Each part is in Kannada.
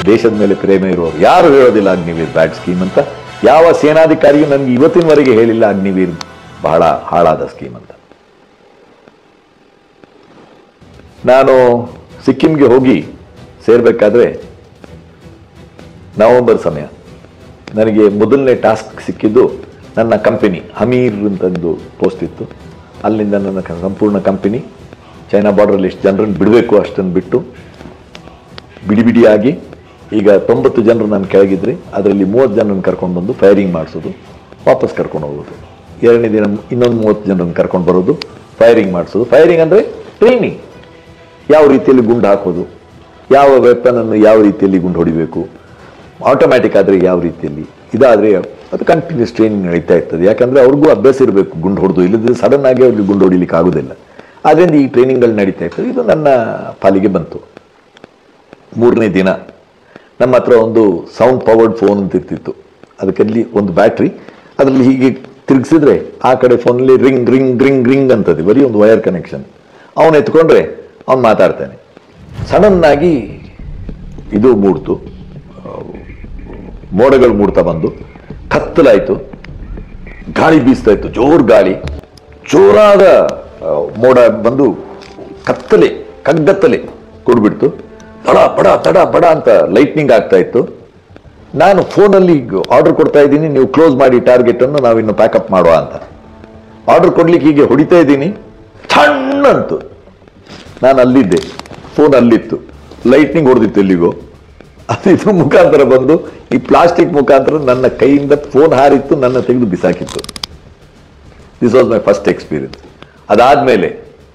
ದೇಶದ ಮೇಲೆ ಪ್ರೇಮ ಇರುವವರು ಯಾರು ಹೇಳೋದಿಲ್ಲ ಅಗ್ನಿವೀರ್ ಬ್ಯಾಡ್ ಸ್ಕೀಮ್ ಅಂತ ಯಾವ ಸೇನಾಧಿಕಾರಿಯೂ ನನಗೆ ಇವತ್ತಿನವರೆಗೆ ಹೇಳಿಲ್ಲ ಅಗ್ನಿವೀರ್ ಬಹಳ ಹಾಳಾದ ಸ್ಕೀಮ್ ಅಂತ ನಾನು ಸಿಕ್ಕಿಂಗೆ ಹೋಗಿ ಸೇರ್ಬೇಕಾದ್ರೆ ನವೆಂಬರ್ ಸಮಯ ನನಗೆ ಮೊದಲನೇ ಟಾಸ್ಕ್ ಸಿಕ್ಕಿದ್ದು ನನ್ನ ಕಂಪನಿ ಹಮೀರ್ ಅಂತಂದು ಪೋಸ್ಟ್ ಇತ್ತು ಅಲ್ಲಿಂದ ನನ್ನ ಕ- ಸಂಪೂರ್ಣ ಕಂಪನಿ ಚೈನಾ ಬಾರ್ಡ್ರಲ್ಲಿ ಎಷ್ಟು ಜನರನ್ನು ಬಿಡಬೇಕು ಅಷ್ಟನ್ನು ಬಿಟ್ಟು ಬಿಡಿ ಬಿಡಿಯಾಗಿ ಈಗ ತೊಂಬತ್ತು ಜನರು ನಾನು ಕೆಳಗಿದ್ರಿ ಅದರಲ್ಲಿ ಮೂವತ್ತು ಜನರನ್ನು ಕರ್ಕೊಂಡು ಬಂದು ಫೈರಿಂಗ್ ಮಾಡಿಸೋದು ವಾಪಸ್ ಕರ್ಕೊಂಡು ಹೋಗೋದು ಎರಡನೇ ದಿನ ಇನ್ನೊಂದು ಮೂವತ್ತು ಜನರನ್ನು ಕರ್ಕೊಂಡು ಬರೋದು ಫೈರಿಂಗ್ ಮಾಡಿಸೋದು ಫೈರಿಂಗ್ ಅಂದರೆ ಟ್ರೈನಿಂಗ್ ಯಾವ ರೀತಿಯಲ್ಲಿ ಗುಂಡು ಹಾಕೋದು ಯಾವ ವೆಪನನ್ನು ಯಾವ ರೀತಿಯಲ್ಲಿ ಗುಂಡು ಹೊಡಿಬೇಕು ಆಟೋಮ್ಯಾಟಿಕ್ ಆದರೆ ಯಾವ ರೀತಿಯಲ್ಲಿ ಇದಾದರೆ ಅದು ಕಂಟಿನ್ಯೂಸ್ ಟ್ರೈನಿಂಗ್ ನಡೀತಾ ಇರ್ತದೆ ಯಾಕಂದರೆ ಅವ್ರಿಗೂ ಅಭ್ಯಾಸ ಇರಬೇಕು ಗುಂಡು ಹೊಡೆದು ಇಲ್ಲದ್ರೆ ಸಡನ್ ಆಗಿ ಅವ್ರಿಗೆ ಗುಂಡು ಹೊಡಿಲಿಕ್ಕೆ ಆಗೋದಿಲ್ಲ ಆದ್ದರಿಂದ ಈ ಟ್ರೈನಿಂಗ್ಗಳು ನಡೀತಾ ಇರ್ತದೆ ಇದು ನನ್ನ ಪಾಲಿಗೆ ಬಂತು ಮೂರನೇ ದಿನ ನಮ್ಮ ಹತ್ರ ಒಂದು ಸೌಂಡ್ ಪವರ್ಡ್ ಫೋನ್ ಅಂತ ಇರ್ತಿತ್ತು ಅದಕ್ಕಲ್ಲಿ ಒಂದು ಬ್ಯಾಟ್ರಿ ಅದರಲ್ಲಿ ಹೀಗೆ ತಿರುಗಿಸಿದ್ರೆ ಆ ಕಡೆ ಫೋನಲ್ಲಿ ರಿಂಗ್ ರಿಂಗ್ ರಿಂಗ್ ರಿಂಗ್ ಅಂತದೆ ಬರೀ ಒಂದು ವೈರ್ ಕನೆಕ್ಷನ್ ಅವನು ಎತ್ಕೊಂಡ್ರೆ ಅವನು ಮಾತಾಡ್ತಾನೆ ಸಡನ್ ಆಗಿ ಇದು ಮೂಡ್ತು ಆ, ಮೋಡಗಳು ಮೂಡ್ತಾ ಬಂದು ಕತ್ತಲಾಯಿತು ಗಾಳಿ ಬೀಸ್ತಾ ಇತ್ತು ಜೋರ್ ಗಾಳಿ ಜೋರಾದ ಆ, ಮೋಡ ಬಂದು ಕತ್ತಲೆ ಕಗ್ಗತ್ತಲೆ ಕೊಡ್ಬಿಡ್ತು ತಡ ಬಡ ತಡ ಬಡ ಅಂತ ಲೈಟ್ನಿಂಗ್ ಆಗ್ತಾ ಇತ್ತು ನಾನು ಫೋನಲ್ಲಿ ಆರ್ಡರ್ ಕೊಡ್ತಾ ಇದ್ದೀನಿ ನೀವು ಕ್ಲೋಸ್ ಮಾಡಿ ಟಾರ್ಗೆಟ್ ಅನ್ನು ನಾವಿನ್ನು ಪ್ಯಾಕಪ್ ಮಾಡುವ ಅಂತ ಆರ್ಡರ್ ಕೊಡ್ಲಿಕ್ಕೆ ಹೀಗೆ ಹೊಡಿತಾ ಇದ್ದೀನಿ ಸಣ್ಣಂತು ನಾನು ಅಲ್ಲಿದ್ದೆ ಫೋನ್ ಅಲ್ಲಿತ್ತು ಲೈಟ್ನಿಂಗ್ ಹೊಡೆದಿತ್ತು ಎಲ್ಲಿಗೋ ಅದು ಇದ್ರ ಮುಖಾಂತರ ಬಂದು ಈ ಪ್ಲಾಸ್ಟಿಕ್ ಮುಖಾಂತರ ನನ್ನ ಕೈಯಿಂದ ಫೋನ್ ಹಾರಿತ್ತು ನನ್ನ ತೆಗೆದು ಬಿಸಾಕಿತ್ತು this was my first experience ಅದಾದ್ಮೇಲೆ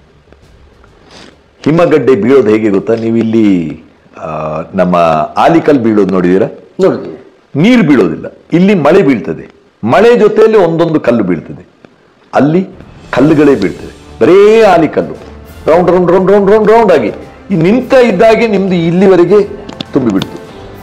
ಹಿಮಗಡ್ಡೆ ಬೀಳೋದು ಹೇಗೆ ಗೊತ್ತಾ ನೀವು ಇಲ್ಲಿ ಆ, ನಮ್ಮ ಆಲಿಕಲ್ ಬೀಳೋದು ನೋಡಿದ್ದೀರಾ ನೋಡಿದ್ವಿ ನೀರು ಬೀಳೋದಿಲ್ಲ ಇಲ್ಲಿ ಮಳೆ ಬೀಳ್ತದೆ ಮಳೆ ಜೊತೆಯಲ್ಲಿ ಒಂದೊಂದು ಕಲ್ಲು ಬೀಳ್ತದೆ ಅಲ್ಲಿ ಕಲ್ಲುಗಳೇ ಬೀಳ್ತದೆ ಬರೇ ಆಲಿಕಲ್ಲು round round round round round round ಆಗಿ ಈ ನಿಂತ ಇದ್ದಾಗೆ ನಿಮ್ದು ಇಲ್ಲಿವರೆಗೆ ತುಂಬಿಬಿಡ್ತು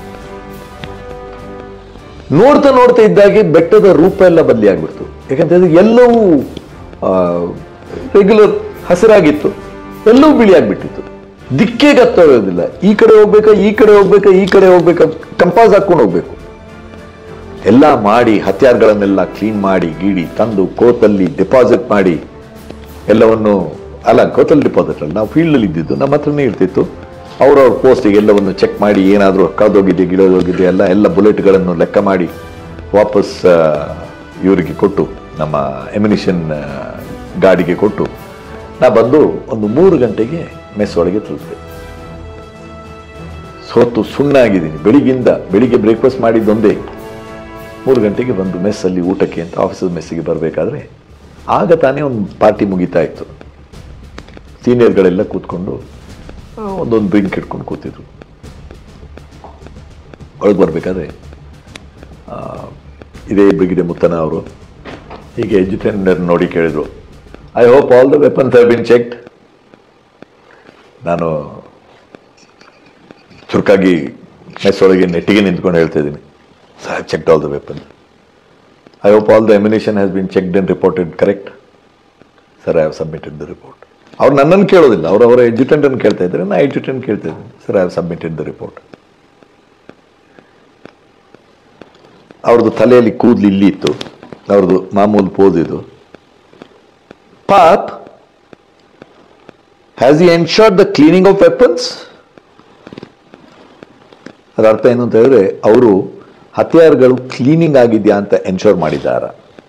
ನೋಡ್ತಾ ನೋಡ್ತಾ ಇದ್ದಾಗೆ ಬೆಟ್ಟದ ರೂಪ ಎಲ್ಲ ಬದಲಿ ಆಗ್ಬಿಡ್ತು ಯಾಕಂತಂದ್ರೆ ಎಲ್ಲವೂ ರೆಗ್ಯುಲರ್ ಹಸಿರಾಗಿತ್ತು ಎಲ್ಲವೂ ಬಿಳಿ ಆಗ್ಬಿಟ್ಟಿತ್ತು ದಿಕ್ಕೇ ಗೊತ್ತಾಗೋದಿಲ್ಲ ಈ ಕಡೆ ಹೋಗ್ಬೇಕಾ ಈ ಕಡೆ ಹೋಗ್ಬೇಕಾ ಈ ಕಡೆ ಹೋಗ್ಬೇಕಾ ಕಂಪಾಸ್ ಹಾಕೊಂಡು ಹೋಗ್ಬೇಕು ಎಲ್ಲ ಮಾಡಿ ಹತ್ಯಾರ್ಗಳನ್ನೆಲ್ಲ ಕ್ಲೀನ್ ಮಾಡಿ ಗೀಡಿ ತಂದು ಕೋತಲ್ಲಿ ಡೆಪಾಸಿಟ್ ಮಾಡಿ ಎಲ್ಲವನ್ನು ಅಲ್ಲ ಕೋತಲ್ ಡಿಪಾಸಿಟ್ ಅಲ್ಲ ನಾವು ಫೀಲ್ಡಲ್ಲಿ ಇದ್ದಿದ್ದು ನಮ್ಮ ಹತ್ರನೇ ಇರ್ತಿತ್ತು ಅವ್ರವ್ರ ಪೋಸ್ಟಿಗೆ ಎಲ್ಲವನ್ನು ಚೆಕ್ ಮಾಡಿ ಏನಾದರೂ ಕಳೆದೋಗಿದೆ ಗಿಡದೋಗಿದೆ ಎಲ್ಲ ಎಲ್ಲ ಬುಲೆಟ್ಗಳನ್ನು ಲೆಕ್ಕ ಮಾಡಿ ವಾಪಸ್ ಆ, ಇವರಿಗೆ ಕೊಟ್ಟು ನಮ್ಮ ಎಮಿನಿಷನ್ ಗಾಡಿಗೆ ಕೊಟ್ಟು ನಾ ಬಂದು ಒಂದು ಮೂರು ಗಂಟೆಗೆ ಮೆಸ್ ಒಳಗೆ ತಲುಪಿದೆ ಸೋತು ಸುಣ್ಣ ಆಗಿದ್ದೀನಿ ಬೆಳಿಗ್ಗಿಂದ ಬೆಳಿಗ್ಗೆ ಬ್ರೇಕ್ಫಾಸ್ಟ್ ಮಾಡಿದ್ದೊಂದೇ ಮೂರು ಗಂಟೆಗೆ ಬಂದು ಮೆಸ್ಸಲ್ಲಿ ಊಟಕ್ಕೆ ಅಂತ ಆಫೀಸದ ಮೆಸ್ಸಿಗೆ ಬರಬೇಕಾದ್ರೆ ಆಗ ತಾನೇ ಒಂದು ಪಾರ್ಟಿ ಮುಗಿತಾ ಇತ್ತು ಸೀನಿಯರ್ಗಳೆಲ್ಲ ಕೂತ್ಕೊಂಡು ಆ, ಒಂದೊಂದು ಡ್ರಿಂಕ್ ಇಟ್ಕೊಂಡು ಕೂತಿದ್ರು ಒಳಗೆ ಬರಬೇಕಾದ್ರೆ ಇದೇ ಬ್ರಿಗಿಡೆ ಮುತ್ತನ ಅವರು ಹೀಗೆ ಎಜುಟೇಂಡರ್ ನೋಡಿ ಕೇಳಿದ್ರು I hope all the weapons have been checked ನಾನು ಚುರುಕಾಗಿ ಮೆಸ್ ಒಳಗೆ ನೆಟ್ಟಿಗೆ ನಿಂತ್ಕೊಂಡು ಹೇಳ್ತಾ ಇದ್ದೀನಿ sir I checked all the weapon I hope all the ammunition has been checked and reported correct sir I have submitted the report ಅವ್ರು ನನ್ನನ್ನು ಕೇಳೋದಿಲ್ಲ ಅವ್ರು ಅವರ ಎಜುಟೆಂಟನ್ನು ಕೇಳ್ತಾ ಇದ್ದಾರೆ ನಾ ಎಜುಟೆಂಟ್ ಕೇಳ್ತಾ ಇದ್ದೀನಿ sir I have submitted the report ಅವ್ರದ್ದು ತಲೆಯಲ್ಲಿ ಕೂದಲು ಇಲ್ಲಿ ಇತ್ತು ಅವ್ರದ್ದು ಮಾಮೂಲು ಪೋಸ್ ಇದು ಪಾಪ್ ಹ್ಯಾಸ್ ಇ ensured the cleaning of weapons ಅದರ ಅರ್ಥ ಏನು ಅಂತ ಹೇಳಿದ್ರೆ ಅವರು ಹತ್ಯಾರಗಳು ಕ್ಲೀನಿಂಗ್ ಆಗಿದೆಯಾ ಅಂತ ಎನ್ಶೋರ್ ಮಾಡಿದ್ದಾರ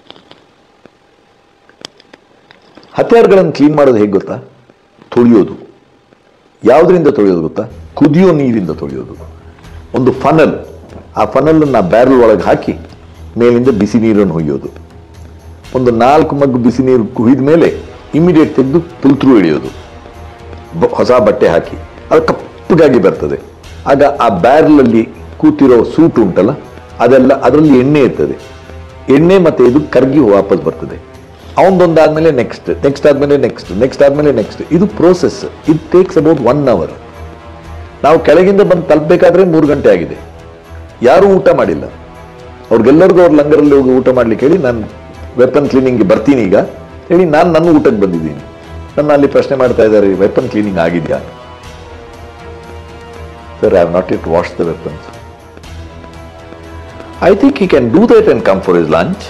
ಹತ್ಯಾರಗಳನ್ನು ಕ್ಲೀನ್ ಮಾಡೋದು ಹೇಗೆ ಗೊತ್ತಾ ತೊಳೆಯೋದು ಯಾವುದರಿಂದ ತೊಳೆಯೋದು ಗೊತ್ತಾ ಕುದಿಯೋ ನೀರಿಂದ ತೊಳೆಯೋದು ಒಂದು ಫನಲ್ ಆ ಫನಲನ್ನು ಬ್ಯಾರಲ್ ಒಳಗೆ ಹಾಕಿ ಮೇಲಿಂದ ಬಿಸಿ ನೀರನ್ನು ಹುಯ್ಯೋದು ಒಂದು ನಾಲ್ಕು ಮಗ್ಗು ಬಿಸಿ ನೀರು ಕುಯ್ದ ಮೇಲೆ ಇಮಿಡಿಯೇಟ್ ತೆಗೆದು ತುಲ್ತ್ರು ಹಿಡಿಯೋದು ಬ- ಹೊಸ ಬಟ್ಟೆ ಹಾಕಿ ಅದು ಕಪ್ಪಗಾಗಿ ಬರ್ತದೆ ಆಗ ಆ ಬ್ಯಾರಲಲ್ಲಿ ಕೂತಿರೋ ಸೂಟ್ ಉಂಟಲ್ಲ ಅದೆಲ್ಲ ಅದರಲ್ಲಿ ಎಣ್ಣೆ ಇರ್ತದೆ ಎಣ್ಣೆ ಮತ್ತೆ ಇದು ಕರ್ಗಿ ವಾಪಸ್ ಬರ್ತದೆ ಅವನದೊಂದಾದ್ಮೇಲೆ ನೆಕ್ಸ್ಟ್ ನೆಕ್ಸ್ಟ್ ಆದ್ಮೇಲೆ ನೆಕ್ಸ್ಟ್ ನೆಕ್ಸ್ಟ್ ಆದ್ಮೇಲೆ ನೆಕ್ಸ್ಟ್ ಇದು process it takes about one hour ನಾವು ಕೆಳಗಿಂದ ಬಂದು ತಲುಪಬೇಕಾದ್ರೆ ಮೂರು ಗಂಟೆ ಆಗಿದೆ ಯಾರೂ ಊಟ ಮಾಡಿಲ್ಲ ಅವ್ರಿಗೆಲ್ಲರಿಗೂ ಅವ್ರ ಲಂಗರಲ್ಲಿ ಹೋಗಿ ಊಟ ಮಾಡ್ಲಿಕ್ಕೆ ಹೇಳಿ ನಾನು ವೆಪನ್ ಕ್ಲೀನಿಂಗ್ಗೆ ಬರ್ತೀನಿ ಈಗ ಹೇಳಿ ನಾನು ನನ್ನ ಊಟಕ್ಕೆ ಬಂದಿದ್ದೀನಿ ನನ್ನ ಅಲ್ಲಿ ಪ್ರಶ್ನೆ ಮಾಡ್ತಾ ಇದ್ದಾರೆ ವೆಪನ್ ಕ್ಲೀನಿಂಗ್ ಆಗಿದೆಯಾ sir I have not it wash the weapons I think he can do that and come for his lunch.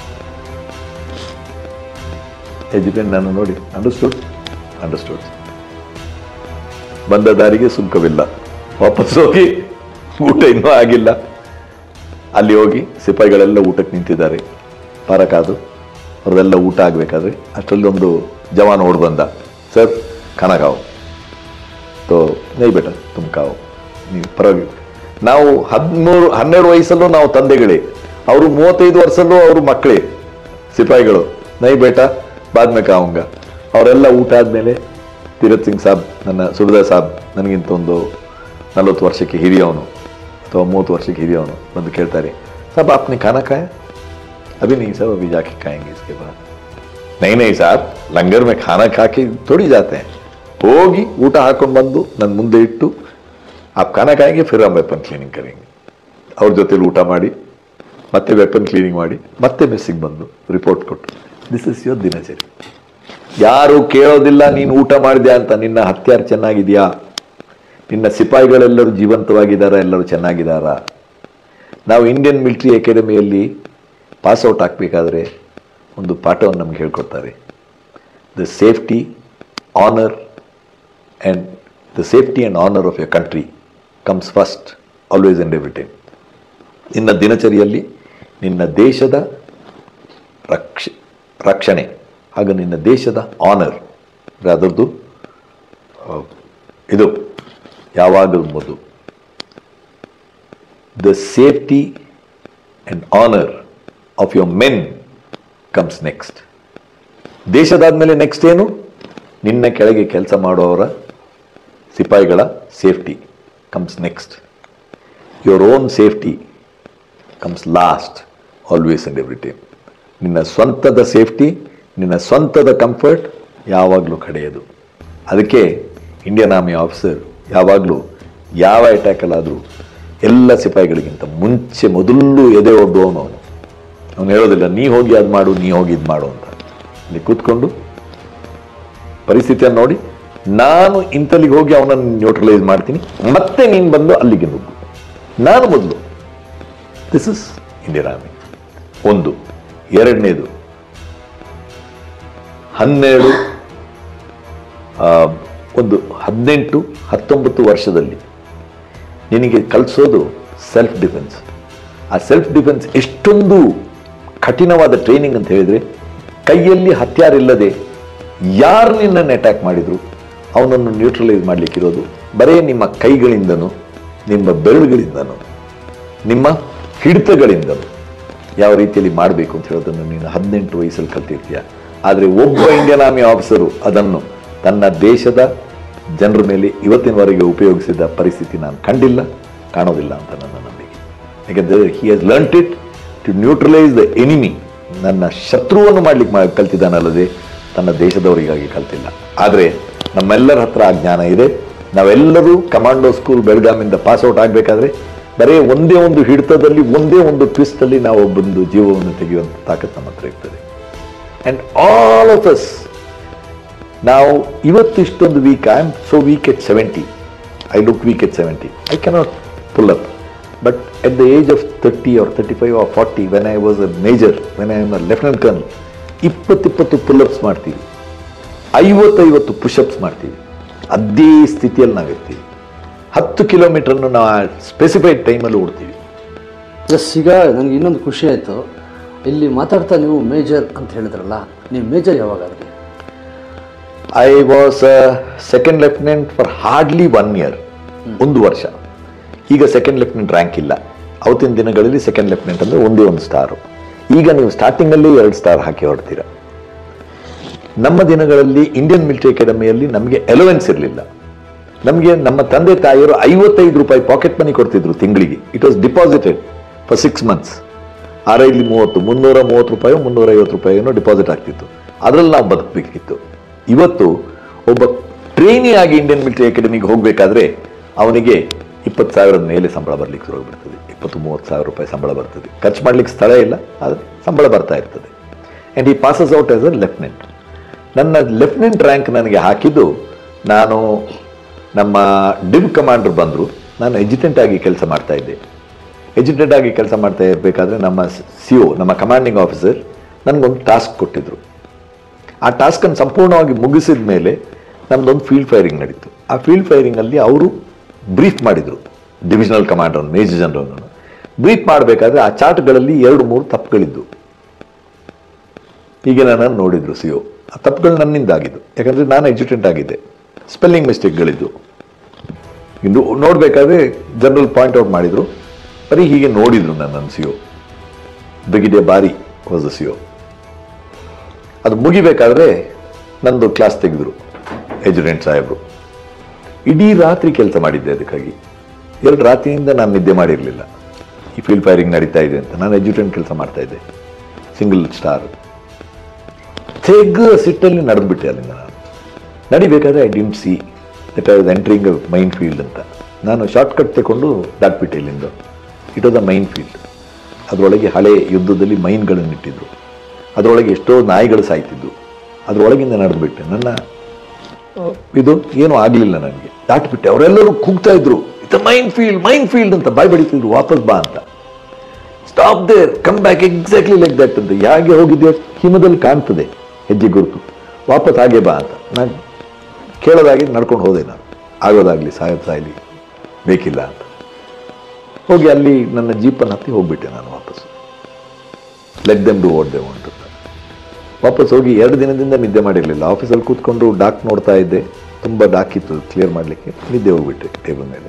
ಎಜುಕೇಟ್ ನಾನು ನೋಡಿ ಅಂಡರ್ಸ್ಟುಡ್ ಅಂಡರ್ಸ್ಟುಡ್ ಬಂದ ದಾರಿಗೆ ಸುಂಕವಿಲ್ಲ ವಾಪಸ್ ಹೋಗಿ ಊಟ ಇನ್ನೂ ಆಗಿಲ್ಲ ಅಲ್ಲಿ ಹೋಗಿ ಸಿಪಾಯಿಗಳೆಲ್ಲ ಊಟಕ್ಕೆ ನಿಂತಿದ್ದಾರೆ ಪರಕಾದು ಅವ್ರದೆಲ್ಲ ಊಟ ಆಗಬೇಕಾದ್ರೆ ಅಷ್ಟರಲ್ಲಿ ಒಂದು ಜವಾನ್ ಓಡ್ ಬಂದ ಸರ್ ಖಾನ ಖಾವು ತೋ ನೈ ಬೇಟ ತುಮ್ ಖಾವು ನೀವು ಪರವಾಗಿ ನಾವು ಹದಿಮೂರು ಹನ್ನೆರಡು ವಯಸ್ಸಲ್ಲೂ ನಾವು ತಂದೆಗಳೇ ಅವರು ಮೂವತ್ತೈದು ವರ್ಷಲ್ಲೂ ಅವರು ಮಕ್ಕಳೇ ಸಿಪಾಯಿಗಳು ನೈ ಬೇಟ ಬಾದ್ ಮೇ ಕಾವುಂಗ ಅವರೆಲ್ಲ ಊಟ ಆದಮೇಲೆ ತೀರತ್ ಸಿಂಗ್ ಸಾಬ್ ನನ್ನ ಸುರದಾ ಸಾಬ್ ನನಗಿಂತ ಒಂದು ನಲವತ್ತು ವರ್ಷಕ್ಕೆ ಹಿರಿಯವನು ಅಥವಾ ಮೂವತ್ತು ವರ್ಷಕ್ಕೆ ಹಿರಿಯವನು ಬಂದು ಕೇಳ್ತಾರೆ ಸಾಬ್ ಆಪ್ನೆ ಖಾನಾ ಖಾಯ अभी नहीं साहब अभी जाके खाएंगे इसके बाद नहीं नहीं साहब लंगर में खाना खा के थोड़ी जाते हैं ಹೋಗಿ ಊಟ ಹಾಕೊಂಡು ಬಂದು ನನ್ನ ಮುಂದೆ ಇಟ್ಟು ಆ ಖಾನಾ ಖಾಯಂಗೆ ಫಿರ್ ಹಮ್ ವೆಪನ್ ಕ್ಲೀನಿಂಗ್ ಕರೆಂಗೆ ಅವ್ರ ಜೊತೆಲಿ ಊಟ ಮಾಡಿ ಮತ್ತೆ ವೆಪನ್ ಕ್ಲೀನಿಂಗ್ ಮಾಡಿ ಮತ್ತೆ ಮೆಸ್ಸಿಗೆ ಬಂದು ರಿಪೋರ್ಟ್ ಕೊಟ್ಟು ದಿಸ್ ಇಸ್ ಯೋರ್ ದಿನಚರಿ ಯಾರು ಕೇಳೋದಿಲ್ಲ ನೀನು ಔಟ್ ಮಾಡಿದ್ಯಾ ಅಂತ ನಿನ್ನ ಹತ್ಯಾರ ಚೆನ್ನಾಗಿದೆಯಾ ನಿನ್ನ ಸಿಪಾಯಿಗಳೆಲ್ಲರೂ ಜೀವಂತವಾಗಿದ್ದಾರಾ ಎಲ್ಲರೂ ಚೆನ್ನಾಗಿದ್ದಾರಾ ನಾವು ಇಂಡಿಯನ್ ಮಿಲಿಟರಿ ಅಕಾಡೆಮಿಯಲ್ಲಿ ಪಾಸ್ ಔಟ್ ಆಗಬೇಕಾದ್ರೆ ಒಂದು ಪಾಠವನ್ನು ನಮ್ಗೆ ಹೇಳ್ಕೊಡ್ತಾರೆ the safety honour and the safety and honour of your country comes first always and every time ನಿನ್ನ ದಿನಚರಿಯಲ್ಲಿ ನಿನ್ನ ದೇಶದ ರಕ್ಷ ರಕ್ಷಣೆ ಹಾಗೂ ನಿನ್ನ ದೇಶದ ಆನರ್ ಅದರದ್ದು ಆ, ಇದು ಯಾವಾಗಲೂ ಮೊದಲು the safety and honour of your men comes next ದೇಶದಾದ್ಮೇಲೆ ನೆಕ್ಸ್ಟ್ ಏನು ನಿನ್ನ ಕೆಳಗೆ ಕೆಲಸ ಮಾಡುವವರ ಸಿಪಾಯಿಗಳ safety comes next your own safety comes last always and every time ನಿನ್ನ ಸ್ವಂತದ ಸೇಫ್ಟಿ ನಿನ್ನ ಸ್ವಂತದ ಕಂಫರ್ಟ್ ಯಾವಾಗಲೂ ಕಡೆಯದು ಅದಕ್ಕೆ ಇಂಡಿಯನ್ ಆರ್ಮಿ ಆಫೀಸರ್ ಯಾವಾಗಲೂ ಯಾವ ಅಟ್ಯಾಕಲ್ಲಾದರೂ ಎಲ್ಲ ಸಿಪಾಯಿಗಳಿಗಿಂತ ಮುಂಚೆ ಮೊದಲು ಎದೆ ಒಡ್ಡುವವನು ಅವನು ಅವನು ಹೇಳೋದಿಲ್ಲ ನೀ ಹೋಗಿ ಅದು ಮಾಡು ನೀ ಹೋಗಿ ಇದು ಮಾಡು ಅಂತ ಇಲ್ಲಿ ಕೂತ್ಕೊಂಡು ಪರಿಸ್ಥಿತಿಯನ್ನು ನೋಡಿ ನಾನು ಇಂಥಲ್ಲಿಗೆ ಹೋಗಿ ಅವನನ್ನು ನ್ಯೂಟ್ರಲೈಸ್ ಮಾಡ್ತೀನಿ ಮತ್ತೆ ನೀನು ಬಂದು ಅಲ್ಲಿಗೆ ನುಗ್ಗು ನಾನು ಮೊದಲು ದಿಸ್ ಇಸ್ ಇಂಡಿಯನ್ ಆರ್ಮಿ ಒಂದು ಎರಡನೇದು ಹನ್ನೆರಡು ಆ, ಒಂದು ಹದಿನೆಂಟು ಹತ್ತೊಂಬತ್ತು ವರ್ಷದಲ್ಲಿ ನಿನಗೆ ಕಲಿಸೋದು ಸೆಲ್ಫ್ ಡಿಫೆನ್ಸ್ ಆ ಸೆಲ್ಫ್ ಡಿಫೆನ್ಸ್ ಎಷ್ಟೊಂದು ಕಠಿಣವಾದ ಟ್ರೈನಿಂಗ್ ಅಂತ ಹೇಳಿದ್ರೆ ಕೈಯಲ್ಲಿ ಹತ್ಯಾರ ಇಲ್ಲದೆ ಯಾರು ನಿನ್ನನ್ನು ಅಟ್ಯಾಕ್ ಮಾಡಿದ್ರು ಅವನನ್ನು ನ್ಯೂಟ್ರಲೈಸ್ ಮಾಡಲಿಕ್ಕಿರೋದು ಬರೇ ನಿಮ್ಮ ಕೈಗಳಿಂದನೂ ನಿಮ್ಮ ಬೆರಳುಗಳಿಂದನೂ ನಿಮ್ಮ ಹಿಡಿತಗಳಿಂದಲೂ ಯಾವ ರೀತಿಯಲ್ಲಿ ಮಾಡಬೇಕು ಅಂತ ಹೇಳೋದನ್ನು ನೀನು ಹದಿನೆಂಟು ವಯಸ್ಸಲ್ಲಿ ಕಲ್ತಿರ್ತೀಯ ಆದರೆ ಒಬ್ಬ ಇಂಡಿಯನ್ ಆರ್ಮಿ ಆಫೀಸರು ಅದನ್ನು ತನ್ನ ದೇಶದ ಜನರ ಮೇಲೆ ಇವತ್ತಿನವರೆಗೆ ಉಪಯೋಗಿಸಿದ ಪರಿಸ್ಥಿತಿ ನಾನು ಕಂಡಿಲ್ಲ ಕಾಣೋದಿಲ್ಲ ಅಂತ ನನ್ನ ನಂಬಿಕೆ ಯಾಕಂದರೆ he has learnt it to neutralise the enemy ನನ್ನ ಶತ್ರುವನ್ನು ಮಾಡ್ಲಿಕ್ಕೆ ಮಾ ಕಲ್ತಿದ್ದಾನಲ್ಲದೆ ತನ್ನ ದೇಶದವರಿಗಾಗಿ ಕಲ್ತಿಲ್ಲ ಆದರೆ ನಮ್ಮೆಲ್ಲರ ಹತ್ರ ಆ ಜ್ಞಾನ ಇದೆ ನಾವೆಲ್ಲರೂ ಕಮಾಂಡೋ ಸ್ಕೂಲ್ ಬೆಳಗಾಮಿಂದ ಪಾಸ್ ಔಟ್ ಆಗಬೇಕಾದ್ರೆ ಬರೀ ಒಂದೇ ಒಂದು ಹಿಡಿತದಲ್ಲಿ ಒಂದೇ ಒಂದು ಟ್ವಿಸ್ಟಲ್ಲಿ ನಾವು ಒಬ್ಬೊಂದು ಜೀವವನ್ನು ತೆಗೆಯುವಂಥ ತಾಕತ್ತು ನಮ್ಮ ಹತ್ರ ಇರ್ತದೆ ಆ್ಯಂಡ್ ಆಲ್ ಆಫ್ ಅಸ್ ನಾವು ಇವತ್ತು ಇಷ್ಟೊಂದು weak I am so weak at seventy I look weak at seventy I cannot pull up but at the age of thirty or thirty five or forty when I was a major when I am a lieutenant colonel ಇಪ್ಪತ್ತಿಪ್ಪತ್ತು ಪುಲ್ಅಪ್ಸ್ ಮಾಡ್ತೀವಿ ಐವತ್ತೈವತ್ತು ಪುಷಪ್ಸ್ ಮಾಡ್ತೀವಿ ಅದೇ ಸ್ಥಿತಿಯಲ್ಲಿ ನಾವಿರ್ತೀವಿ ಹತ್ತು ಕಿಲೋಮೀಟರ್ನು ನಾವು ಸ್ಪೆಸಿಫೈಡ್ ಟೈಮಲ್ಲಿ ಓಡ್ತೀವಿ ಎಸ್ ಈಗ ನನಗೆ ಇನ್ನೊಂದು ಖುಷಿ ಆಯಿತು ಇಲ್ಲಿ ಮಾತಾಡ್ತಾ ನೀವು ಮೇಜರ್ ಅಂತ ಹೇಳಿದ್ರಲ್ಲ ನೀವು ಮೇಜರ್ ಯಾವಾಗಾದ್ರಿ I was second lieutenant for hardly one year ಒಂದು ವರ್ಷ ಈಗ ಸೆಕೆಂಡ್ ಲೆಫ್ಟಿನೆಂಟ್ ರ್ಯಾಂಕ್ ಇಲ್ಲ ಅವತ್ತಿನ ದಿನಗಳಲ್ಲಿ ಸೆಕೆಂಡ್ ಲೆಫ್ಟಿನೆಂಟ್ ಅಂದರೆ ಒಂದೇ ಒಂದು ಸ್ಟಾರು ಈಗ ನೀವು ಸ್ಟಾರ್ಟಿಂಗಲ್ಲಿ ಎರಡು ಸ್ಟಾರ್ ಹಾಕಿ ಹೊಡ್ತೀರಾ ನಮ್ಮ ದಿನಗಳಲ್ಲಿ ಇಂಡಿಯನ್ ಮಿಲಿಟರಿ ಅಕಾಡೆಮಿಯಲ್ಲಿ ನಮಗೆ ಎಲೆವೆನ್ಸ್ ಇರಲಿಲ್ಲ ನಮಗೆ ನಮ್ಮ ತಂದೆ ತಾಯಿಯರು ಐವತ್ತೈದು ರೂಪಾಯಿ ಪಾಕೆಟ್ ಮನಿ ಕೊಡ್ತಿದ್ರು ತಿಂಗಳಿಗೆ it was deposited for six months ಆರೈಲಿ ಮೂವತ್ತು ಮುನ್ನೂರ ಮೂವತ್ತು ರೂಪಾಯಿ ಮುನ್ನೂರ ಐವತ್ತು ರೂಪಾಯಿನೋ ಡಿಪಾಸಿಟ್ ಆಗ್ತಿತ್ತು ಅದರಲ್ಲಿ ನಾವು ಬದುಕಬೇಕಿತ್ತು ಇವತ್ತು ಒಬ್ಬ ಟ್ರೈನಿ ಆಗಿ ಇಂಡಿಯನ್ ಮಿಲಿಟರಿ ಅಕಾಡೆಮಿಗೆ ಹೋಗಬೇಕಾದ್ರೆ ಅವನಿಗೆ ಇಪ್ಪತ್ತು ಸಾವಿರದ ಮೇಲೆ ಸಂಬಳ ಬರ್ಲಿಕ್ಕೆ ಶುರು ಆಗ್ಬಿಡ್ತದೆ ಇಪ್ಪತ್ತು ಮೂವತ್ತು ಸಾವಿರ ರೂಪಾಯಿ ಸಂಬಳ ಬರ್ತದೆ ಖರ್ಚು ಮಾಡ್ಲಿಕ್ಕೆ ಸ್ಥಳ ಇಲ್ಲ ಆದರೆ ಸಂಬಳ ಬರ್ತಾ ಇರ್ತದೆ ಆ್ಯಂಡ್ ಈ passes out as a lieutenant ನನ್ನ ಲೆಫ್ಟಿನೆಂಟ್ ರ್ಯಾಂಕ್ ನನಗೆ ಹಾಕಿದ್ದು ನಾನು ನಮ್ಮ ಡಿವ್ ಕಮಾಂಡರ್ ಬಂದರು ನಾನು ಎಜಿಟೆಂಟ್ ಆಗಿ ಕೆಲಸ ಮಾಡ್ತಾ ಇದ್ದೆ ಎಜುಟೇಟ್ ಆಗಿ ಕೆಲಸ ಮಾಡ್ತಾ ಇರಬೇಕಾದ್ರೆ ನಮ್ಮ ಸಿ ಒ ನಮ್ಮ ಕಮಾಂಡಿಂಗ್ ಆಫೀಸರ್ ನನಗೊಂದು ಟಾಸ್ಕ್ ಕೊಟ್ಟಿದ್ರು ಆ ಟಾಸ್ಕನ್ನು ಸಂಪೂರ್ಣವಾಗಿ ಮುಗಿಸಿದ ಮೇಲೆ ನಮ್ಮದೊಂದು ಫೀಲ್ಡ್ ಫೈರಿಂಗ್ ನಡೀತು ಆ ಫೀಲ್ಡ್ ಫೈರಿಂಗಲ್ಲಿ ಅವರು ಬ್ರೀಫ್ ಮಾಡಿದರು divisional commander major general brief ಮಾಡಬೇಕಾದ್ರೆ ಆ ಚಾರ್ಟ್ಗಳಲ್ಲಿ ಎರಡು ಮೂರು ತಪ್ಪುಗಳಿದ್ದು ಹೀಗೆ ನನ್ನನ್ನು ನೋಡಿದ್ರು ಸಿ ಒ ಆ ತಪ್ಪುಗಳು ನನ್ನಿಂದ ಆಗಿದ್ದು ಯಾಕಂದರೆ ನಾನು ಎಜುಟೇಟ್ ಆಗಿದ್ದೆ ಸ್ಪೆಲ್ಲಿಂಗ್ ಮಿಸ್ಟೇಕ್ಗಳಿದ್ದು ಇನ್ನು ನೋಡಬೇಕಾದ್ರೆ ಜನರಲ್ ಪಾಯಿಂಟ್ ಔಟ್ ಮಾಡಿದರು ಬರೀ ಹೀಗೆ ನೋಡಿದ್ರು ನನ್ನನ್ನು C O brigadier Bari was the C O ಅದು ಮುಗಿಬೇಕಾದ್ರೆ ನಂದು ಕ್ಲಾಸ್ ತೆಗೆದ್ರು ಎಜುಡೆಂಟ್ ಸಾಹೇಬರು ಇಡೀ ರಾತ್ರಿ ಕೆಲಸ ಮಾಡಿದ್ದೆ ಅದಕ್ಕಾಗಿ ಎರಡು ರಾತ್ರಿಯಿಂದ ನಾನು ನಿದ್ದೆ ಮಾಡಿರಲಿಲ್ಲ ಈ ಫೀಲ್ಡ್ ಫೈರಿಂಗ್ ನಡೀತಾ ಇದೆ ಅಂತ ನಾನು ಎಜುಟೆಂಟ್ ಕೆಲಸ ಮಾಡ್ತಾ ಇದ್ದೆ ಸಿಂಗಲ್ ಸ್ಟಾರ್ ತೆಗ್ಗ ಸಿಟ್ಟಲ್ಲಿ ನಡೆದ್ಬಿಟ್ಟೆ ಅಲ್ಲಿಂದ ನಾನು ನಡಿಬೇಕಾದ್ರೆ I didn't see that I was entering minefield ಅಂತ ನಾನು ಶಾರ್ಟ್ ಕಟ್ ತಗೊಂಡು ದಾಟ್ಬಿಟ್ಟೆ ಇಲ್ಲಿಂದ it was a minefield ಅದರೊಳಗೆ ಹಳೆ ಯುದ್ಧದಲ್ಲಿ ಮೈನ್ಗಳನ್ನು ಇಟ್ಟಿದ್ರು ಅದರೊಳಗೆ ಎಷ್ಟೋ ನಾಯಿಗಳು ಸಾಯ್ತಿದ್ವು ಅದರೊಳಗಿಂದ ನಡೆದ್ಬಿಟ್ಟೆ ನನ್ನ ಆ, ಇದು ಏನೂ ಆಗಲಿಲ್ಲ ನನಗೆ ದಾಟ್ಬಿಟ್ಟೆ ಅವರೆಲ್ಲರೂ ಕೂಗ್ತಾ ಇದ್ರು it's minefield minefield ಅಂತ ಬಾಯ್ ಬಡಿತಿದ್ರು ವಾಪಸ್ ಬಾ ಅಂತ stop there come back exactly like that ಅಂತ ಹೇಗೆ ಹೋಗಿದ್ದೆ ಹಿಮದಲ್ಲಿ ಕಾಣ್ತದೆ ಹೆಜ್ಜೆ ಗುರುತು ವಾಪಸ್ ಹಾಗೆ ಬಾ ಅಂತ ನಾನು ಕೇಳೋದಾಗಿ ನಡ್ಕೊಂಡು ಹೋದೆ ನಾನು ಆಗೋದಾಗಲಿ ಸಾಯೋದು ಸಾಯಲಿ ಬೇಕಿಲ್ಲ ಅಂತ ಹೋಗಿ ಅಲ್ಲಿ ನನ್ನ ಜೀಪನ್ನು ಹತ್ತಿ ಹೋಗ್ಬಿಟ್ಟೆ ನಾನು ವಾಪಸ್ let them do what they want ಅಂತ ವಾಪಸ್ ಹೋಗಿ ಎರಡು ದಿನದಿಂದ ನಿದ್ದೆ ಮಾಡಿರಲಿಲ್ಲ ಆಫೀಸಲ್ಲಿ ಕೂತ್ಕೊಂಡು ಡಾಕ್ ನೋಡ್ತಾ ಇದ್ದೆ ತುಂಬ ಡಾಕ್ ಇತ್ತು ಕ್ಲಿಯರ್ ಮಾಡಲಿಕ್ಕೆ ನಿದ್ದೆ ಹೋಗ್ಬಿಟ್ಟೆ ಟೇಬಲ್ ಮೇಲೆ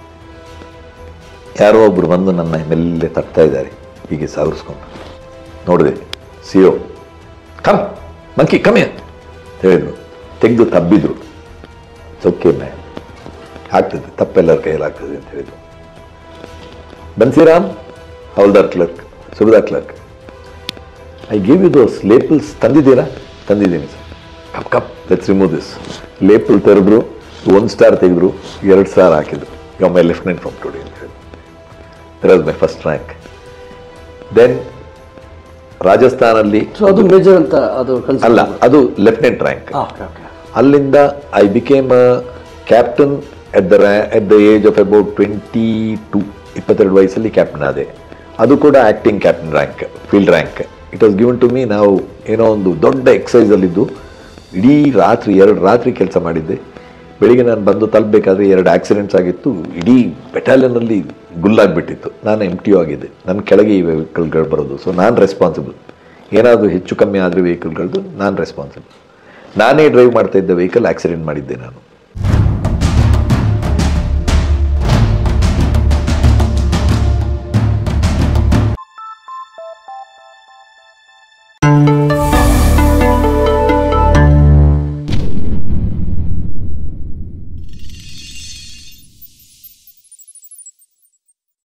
ಯಾರೋ ಒಬ್ರು ಬಂದು ನನ್ನ ಮೆಲ್ಲೆ ತಟ್ತಾ ಇದ್ದಾರೆ ಹೀಗೆ ಸಾವರಿಸ್ಕೊಂಡು ನೋಡಿದೆ ಸಿ ಒ ಕಮ್ ಮಂಕಿ ಕಮ್ಮಿ ಹೇಳಿದ್ರು ತೆಗೆದು ತಬ್ಬಿದ್ರು ಚೌಕೆ ಮ್ಯಾನ್ ಆಗ್ತದೆ ತಪ್ಪೆಲ್ಲರ ಕೈಯಲ್ಲಿ ಆಗ್ತದೆ ಅಂತ ಹೇಳಿದ್ರು Bansiram havildar clerk subedar clerk I give you those lapels ತಂದಿದ್ದೀರಾ ತಂದಿದ್ದೀನಿ sir cup cup let's remove this lapel ತೆರೆದ್ರು ಒಂದು ಸ್ಟಾರ್ ತೆಗೆದ್ರು ಎರಡು ಸ್ಟಾರ್ ಹಾಕಿದ್ರು yo my lieutenant from today ಅಂತ ಹೇಳಿ there was my first rank then ರಾಜಸ್ಥಾನಲ್ಲಿ ಸೊ ಅದು ಮೇಜರ್ ಅಂತ ಅದು ಅಲ್ಲ ಅದು ಲೆಫ್ಟಿನೆಂಟ್ ರ್ಯಾಂಕ್ ಓಕೆ ಓಕೆ ಅಲ್ಲಿಂದ I became a captain at the at the age of about twenty two ಇಪ್ಪತ್ತೆರಡು ವಯಸ್ಸಲ್ಲಿ ಕ್ಯಾಪ್ಟನ್ ಆದೆ ಅದು ಕೂಡ acting captain rank field rank it was given to me ನಾವು ಏನೋ ಒಂದು ದೊಡ್ಡ ಎಕ್ಸಸೈಸಲ್ಲಿದ್ದು ಇಡೀ ರಾತ್ರಿ ಎರಡು ರಾತ್ರಿ ಕೆಲಸ ಮಾಡಿದ್ದೆ ಬೆಳಿಗ್ಗೆ ನಾನು ಬಂದು ತಲುಪಬೇಕಾದ್ರೆ ಎರಡು ಆಕ್ಸಿಡೆಂಟ್ಸ್ ಆಗಿತ್ತು ಇಡೀ ಬೆಟಾಲಿಯನ್ನಲ್ಲಿ ಗುಲ್ಲಾಗ್ಬಿಟ್ಟಿತ್ತು ನಾನು ಎಮ್ ಟಿ ಆಗಿದ್ದೆ ನನ್ನ ಕೆಳಗೆ ಈ ವೆಹಿಕಲ್ಗಳು ಬರೋದು ಸೊ ನಾನು ರೆಸ್ಪಾನ್ಸಿಬಲ್ ಏನಾದರೂ ಹೆಚ್ಚು ಕಮ್ಮಿ ಆದರೆ ವೆಹಿಕಲ್ಗಳದ್ದು ನಾನು ರೆಸ್ಪಾನ್ಸಿಬಲ್ ನಾನೇ ಡ್ರೈವ್ ಮಾಡ್ತಾ ಇದ್ದ ವೆಹಿಕಲ್ ಆಕ್ಸಿಡೆಂಟ್ ಮಾಡಿದ್ದೆ ನಾನು